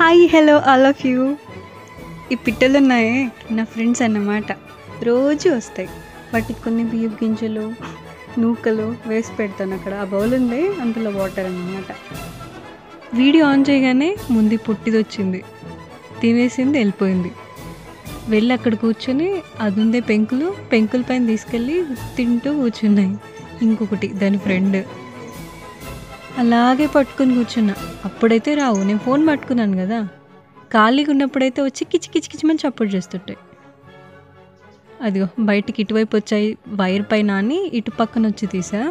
Hi hello all of you ఈ పిట్టలు ఉన్నాయే నా ఫ్రెండ్స్ అన్నమాట రోజు వస్తాయి వాటికి కొన్ని బియ్యం గింజలు నూకలు వేసి పెడతాను అక్కడ ఆ బౌల్ ఉంది అందులో వాటర్ అన్నమాట వీడియో ఆన్ చేయగానే ముందు పుట్టిది వచ్చింది తినేసింది వెళ్ళిపోయింది వెళ్ళి అక్కడ కూర్చొని అది ఉందే పెంకులు పెంకుల పైన తీసుకెళ్ళి తింటూ కూర్చున్నాయి ఇంకొకటి దాని ఫ్రెండ్ అలాగే పట్టుకొని కూర్చున్నా అప్పుడైతే రావు నేను ఫోన్ పట్టుకున్నాను కదా ఖాళీగా ఉన్నప్పుడైతే వచ్చి కిచి కిచి కిచిమని చప్పుడు చేస్తుంటాయి అదిగో బయటికి ఇటువైపు వచ్చాయి వైర్ పైన అని ఇటు పక్కన వచ్చి తీసా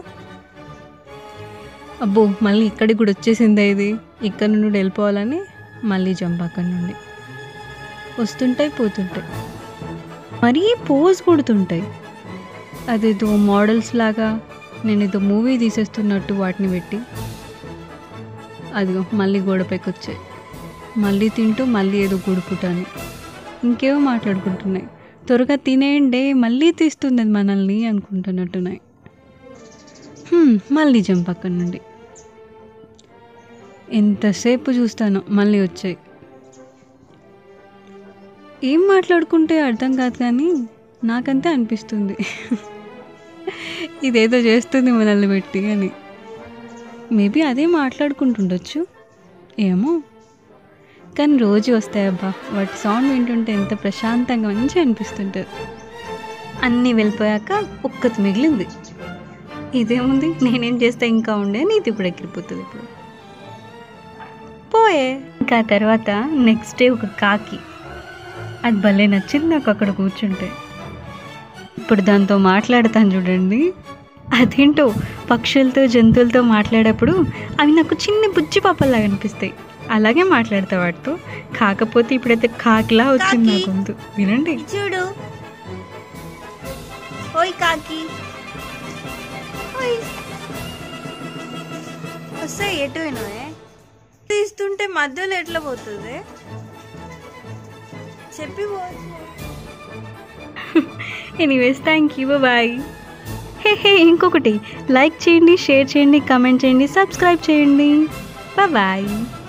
అబ్బో మళ్ళీ ఇక్కడికి కూడా వచ్చేసిందే ఇది ఇక్కడ నుండి వెళ్ళిపోవాలని మళ్ళీ జంప్ అక్కడి నుండి వస్తుంటాయి పోతుంటాయి మరీ పోజ్ కొడుతుంటాయి అదేదో మోడల్స్ లాగా నేను ఏదో మూవీ తీసేస్తున్నట్టు వాటిని పెట్టి అదిగో మళ్ళీ గోడపైకి వచ్చాయి మళ్ళీ తింటూ మళ్ళీ ఏదో గుడుపుటాని ఇంకేవో మాట్లాడుకుంటున్నాయి త్వరగా తినేయండి మళ్ళీ తీస్తుంది అది మనల్ని అనుకుంటున్నట్టున్నాయి హ్మ్, మళ్ళీ జంప్ అక్కడి నుండి ఎంతసేపు చూస్తాను మళ్ళీ వచ్చాయి ఏం మాట్లాడుకుంటే అర్థం కాదు కానీ నాకంతే అనిపిస్తుంది ఇదేదో చేస్తుంది మనల్ని పెట్టి అని మేబీ అదే మాట్లాడుకుంటుండొచ్చు ఏమో కానీ రోజు వస్తాయి అబ్బా వాటి సౌండ్ వింటుంటే ఎంత ప్రశాంతంగా మంచిగా అనిపిస్తుంటుంది అన్నీ వెళ్ళిపోయాక ఒక్కటి మిగిలింది ఇదేముంది నేనేం చేస్తే ఇంకా ఉండే నీది ఇప్పుడు ఎగిరిపోతుంది ఇప్పుడు పోయే ఇంకా తర్వాత నెక్స్ట్ డే ఒక కాకి అది భలే నచ్చింది నాకు అక్కడ కూర్చుంటే ఇప్పుడు దాంతో మాట్లాడతాను చూడండి అదేంటో పక్షులతో జంతువులతో మాట్లాడేప్పుడు అవి నాకు చిన్న బుజ్జి పాపల్లాగా అనిపిస్తాయి అలాగే మాట్లాడతా వాటితో కాకపోతే ఇప్పుడైతే కాకిలా వచ్చింది నా కాకి. గొంతు వినండి చూడు ఓయ్ కాకి ఓయ్ వస్తాయి ఎటు పోయినావే తీస్తుంటే మధ్యలో ఎట్లా పోతుంది చెప్పి పోవచ్చు anyways thank you bye hey hey ఇంకొకటి లైక్ చేయండి షేర్ చేయండి కమెంట్ చేయండి సబ్స్క్రైబ్ చేయండి బాయ్